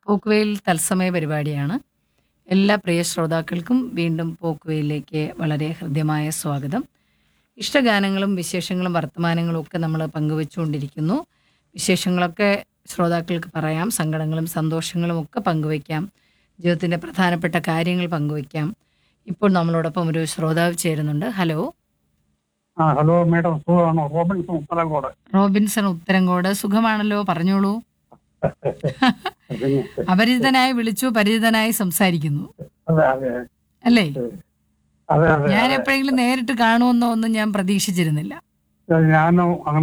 പോക്കുവെയിൽ തത്സമയ പരിപാടിയാണ് എല്ലാ പ്രിയ ശ്രോതാക്കൾക്കും വീണ്ടും പോക്കുവെയിലേക്ക് വളരെ ഹൃദ്യമായ സ്വാഗതം ഇഷ്ടഗാനങ്ങളും വിശേഷങ്ങളും വർത്തമാനങ്ങളും ഒക്കെ നമ്മൾ പങ്കുവെച്ചുകൊണ്ടിരിക്കുന്നു വിശേഷങ്ങളൊക്കെ ശ്രോതാക്കൾക്ക് പറയാം സങ്കടങ്ങളും സന്തോഷങ്ങളും ഒക്കെ പങ്കുവയ്ക്കാം ജീവിതത്തിൻ്റെ പ്രധാനപ്പെട്ട കാര്യങ്ങൾ പങ്കുവയ്ക്കാം ഇപ്പോൾ നമ്മളോടൊപ്പം ഒരു ശ്രോതാവ് ചേരുന്നുണ്ട് ഹലോ ആ ഹലോ മേഡം സുഖമാണോ റോബിൻസൺ ഉത്തരങ്കോട് റോബിൻസൺ ഉത്തരങ്കോട് സുഖമാണല്ലോ പറഞ്ഞോളൂ അപരിചിതനായി വിളിച്ചു പരിചിതനായി സംസാരിക്കുന്നു അതെ അതെ അല്ലേ അതെ അതെ ഞാൻ എപ്പോഴെങ്കിലും നേരിട്ട് കാണുമെന്നോ ഒന്നും ഞാൻ പ്രതീക്ഷിച്ചിരുന്നില്ല ഞാനും അങ്ങനെ